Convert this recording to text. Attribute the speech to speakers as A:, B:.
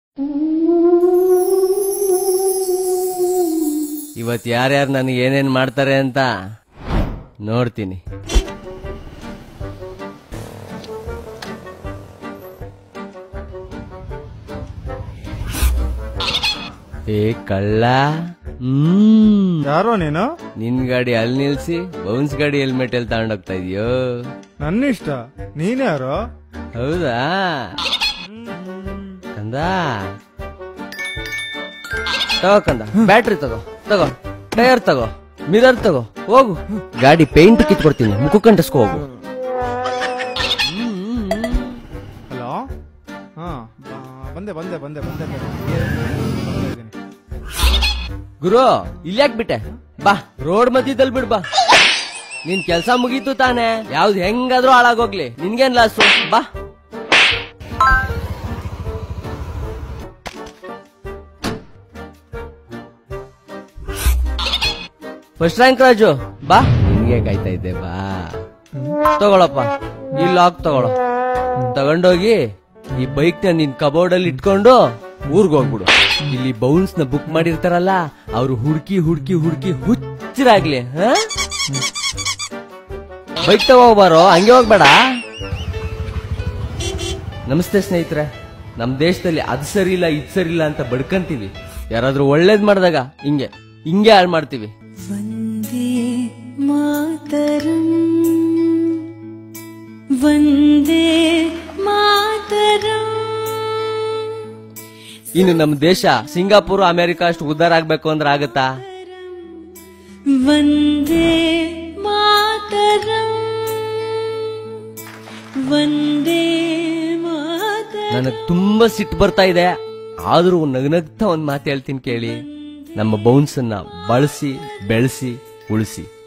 A: ಇವತ್ ಯಾರ್ಯಾರು ನನಗೆ ಏನೇನ್ ಮಾಡ್ತಾರೆ ಅಂತ ನೋಡ್ತೀನಿ ಏ ಕಳ್ಳ ಹ್ಮ್
B: ಯಾರೋ ನೀನು
A: ನಿನ್ ಗಾಡಿ ಅಲ್ಲಿ ನಿಲ್ಸಿ ಬೌನ್ಸ್ ಗಾಡಿ ಹೆಲ್ಮೆಟ್ ಎಲ್ಲಿ ತಗೊಂಡೋಗ್ತಾ ಇದೆಯೋ
B: ನನ್ನ ಇಷ್ಟ ನೀನ್ ಯಾರೋ
A: ಹೌದಾ ಕಂದ ತಗೋ ಕಂದ ಬ್ಯಾಟ್ರಿ ತಗೋ ತಗೋ ಟೈರ್ ತಗೋ ಮಿರರ್ ತಗೋ ಹೋಗು ಗಾಡಿ ಪೇಂಟ್ ಕಿತ್ಕೊಡ್ತೀನಿ ಮುಖ ಕಂಟಸ್ಕೊ ಹೋಗು
B: ಹಲೋ ಹಾ ಬ- ಬಂದೆ ಬಂದೆ ಬಂದೆ ಬಂದೆ ಬಂದೆ ಇದ್ದೀನಿ.
A: ಗುರು ಇಲ್ಯಾಕ್ ಬಿಟ್ಟೆ ಬಾ ರೋಡ್ ಮಧ್ಯದಲ್ಲಿ ಬಿಡ್ ಬಾ ನಿನ್ ಕೆಲ್ಸ ಮುಗೀತು ತಾನೆ ಯಾವ್ದು ಹೆಂಗಾದ್ರೂ ಹಾಳಾಗೋಗ್ಲಿ ನಿನ್ಗೇನ್ ಲಾಸು ಬಾ ಫಸ್ಟ್ ರ್ಯಾಂಕ್ ರಾಜು ಬಾ ನಿನ್ಗೆ ಕಾಯ್ತಾ ಇದ್ದೆ ಬಾ ತಗೊಳಪ್ಪ ಈ ಲಾಕ್ ತಗೊಳೋ ತಗೊಂಡೋಗಿ ಈ ಬೈಕ್ ನ ನಿನ್ ಕಬೋರ್ಡ್ ಅಲ್ಲಿ ಇಟ್ಕೊಂಡು ಊರ್ಗ್ ಹೋಗ್ಬಿಡು ಇಲ್ಲಿ ಬೌನ್ಸ್ ನ ಬುಕ್ ಮಾಡಿರ್ತಾರಲ್ಲ ಅವ್ರು ಹುಡ್ಕಿ ಹುಡ್ಕಿ ಹುಡ್ಕಿ ಹುಚ್ಚರಾಗ್ಲಿ ಬೈಕ್ ತಗೋಬಾರೋ ಹಂಗೆ ಹೋಗ್ಬೇಡ ನಮಸ್ತೆ ಸ್ನೇಹಿತರೆ ನಮ್ ದೇಶದಲ್ಲಿ ಅದ್ ಸರಿ ಇಲ್ಲ ಇದ್ ಸರಿ ಇಲ್ಲ ಅಂತ ಬಡ್ಕಂತೀವಿ ಯಾರಾದ್ರೂ ಒಳ್ಳೇದ್ ಮಾಡಿದಾಗ ಹಿಂಗೆ ಹಿಂಗೆ ಹಾಳು ಮಾಡ್ತೀವಿ
C: वन्दे मातरम् वन्दे मातरम्
A: ಇನ್ನು ನಮ್ ದೇಶ ಸಿಂಗಾಪುರ್ ಅಮೆರಿಕ ಅಷ್ಟು ಉದ್ದಾರ ಆಗ್ಬೇಕು ಅಂದ್ರೆ ಆಗತ್ತಾ
C: वन्दे मातरम् वन्दे मातरम्
A: ನನಗ್ ತುಂಬಾ ಸಿಟ್ಟು ಬರ್ತಾ ಇದೆ ಆದ್ರೂ ನಗ್ನಗ್ತಾ ಒಂದ್ ಮಾತು ಹೇಳ್ತೀನಿ ಕೇಳಿ ನಮ್ಮ ಬೌನ್ಸ್ ಅನ್ನ ಬಳಸಿ ಬೆಳೆಸಿ ಉಳಿಸಿ